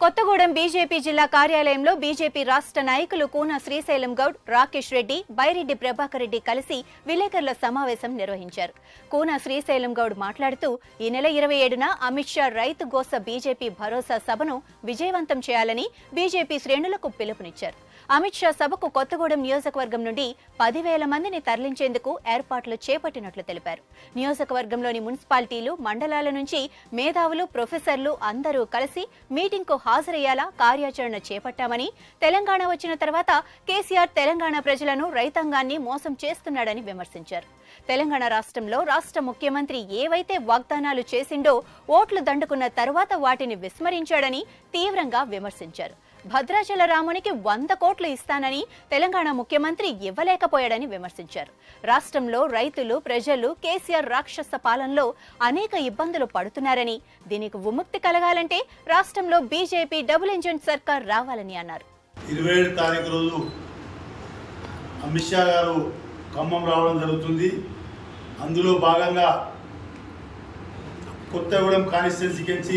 Kothagudem BJP జిల్లా కార్యాలయంలో BJP రాష్ట్ర నాయకులు కూన శ్రీశైలం గౌడ్ రాకేష్ రెడ్డి బైరెడ్డి ప్రభాకర్ రెడ్డి కలిసి విలేకరుల సమావేశం నిర్వహించారు కూన శ్రీశైలం గౌడ్ మాట్లాడుతూ ఈ నెల ఇరవై ఏడున అమిత్ షా రైతు గోస బీజేపీ భరోసా సభను విజయవంతం చేయాలని బీజేపీ శ్రేణులకు పిలుపునిచ్చారు అమిత్ షా సభకు కొత్తగూడెం నియోజకవర్గం నుండి పదివేల మందిని తరలించేందుకు ఏర్పాట్లు చేపట్టినట్లు తెలిపారు నియోజకవర్గంలోని మున్సిపాలిటీలు మండలాల నుంచి మేధావులు ప్రొఫెసర్లు అందరూ కలిసి మీటింగ్కు హాజరయ్యేలా కార్యాచరణ చేపట్టామని తెలంగాణ వచ్చిన తర్వాత కేసీఆర్ తెలంగాణ ప్రజలను రైతాంగాన్ని మోసం చేస్తున్నాడని విమర్శించారు తెలంగాణ రాష్ట్రంలో రాష్ట్ర ముఖ్యమంత్రి ఏవైతే వాగ్దానాలు చేసిండో ఓట్లు దండుకున్న తర్వాత వాటిని విస్మరించాడని తీవ్రంగా విమర్శించారు భద్రాచల రామునికి వంద కోట్లు ఇస్తానని తెలంగాణ ముఖ్యమంత్రి ఇవ్వలేకపోయాడని విమర్శించారు రాష్ట్రంలో రైతులు ప్రజలు కేసీఆర్ రాక్షస పాలనలో అనేక ఇబ్బందులు పడుతున్నారని దీనికి విముక్తి కలగాలంటే రాష్ట్రంలో బీజేపీ డబుల్ ఇంజిన్ సర్కార్ రావాలని అన్నారు ఇరవై ఏడు తారీఖు రోజు అమిత్ షా గారు ఖమ్మం రావడం జరుగుతుంది అందులో భాగంగా కొత్తగూడెం కాన్స్టిట్యున్సీకి నుంచి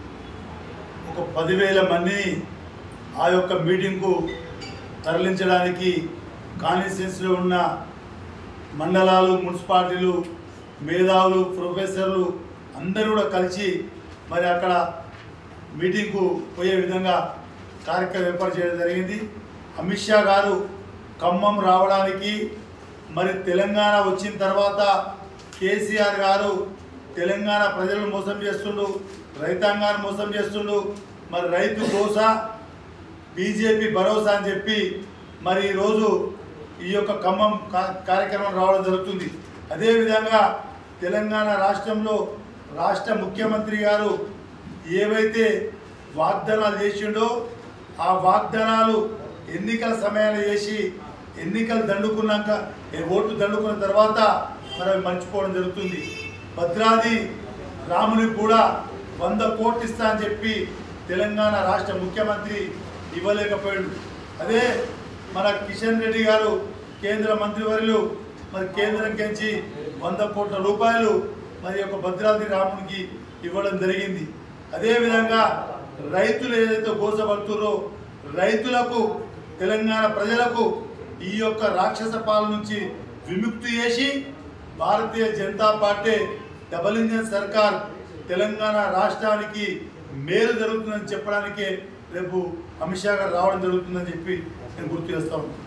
ఒక పదివేల మందిని ఆ యొక్క మీటింగ్కు తరలించడానికి కాన్స్టిట్యున్సీలో ఉన్న మండలాలు మున్సిపాలిటీలు మేధావులు ప్రొఫెసర్లు అందరూ కూడా కలిసి మరి అక్కడ మీటింగ్కు పోయే విధంగా కార్యక్రమం ఏర్పాటు చేయడం జరిగింది అమిత్ షా గారు ఖమ్మం రావడానికి మరి తెలంగాణ వచ్చిన తర్వాత కేసీఆర్ గారు తెలంగాణ ప్రజలను మోసం చేస్తుండు రైతాంగాన్ని మోసం చేస్తుండు మరి రైతు భరోసా బీజేపీ భరోసా అని చెప్పి మరి ఈరోజు ఈ యొక్క ఖమ్మం కా- కార్యక్రమం రావడం జరుగుతుంది అదేవిధంగా తెలంగాణ రాష్ట్రంలో రాష్ట్ర ముఖ్యమంత్రి గారు ఏవైతే వాగ్దానాలు చేసిండో ఆ వాగ్దానాలు ఎన్నికల సమయాలు చేసి ఎన్నికలు దండుకున్నాక ఏ ఓట్లు దండుకున్న తర్వాత మరి అవి మర్చిపోవడం జరుగుతుంది భద్రాది రామునికి కూడా వంద కోట్లు ఇస్తా అని చెప్పి తెలంగాణ రాష్ట్ర ముఖ్యమంత్రి ఇవ్వలేకపోయాడు అదే మన కిషన్ రెడ్డి గారు కేంద్ర మంత్రివర్యులు మరి కేంద్రం కెంచి వంద కోట్ల రూపాయలు మరి యొక్క భద్రాద్రి రామునికి ఇవ్వడం జరిగింది అదేవిధంగా రైతులు ఏదైతే గోసపడుతున్నారో రైతులకు తెలంగాణ ప్రజలకు ఈ యొక్క రాక్షస పాలన నుంచి విముక్తి చేసి Bharatiya Janata party double engine సర్కార్ తెలంగాణ రాష్ట్రానికి మేలు జరుగుతుందని చెప్పడానికే రేపు అమిత్ షా గారు రావడం జరుగుతుందని చెప్పి నేను గుర్తు చేస్తా ఉన్నాను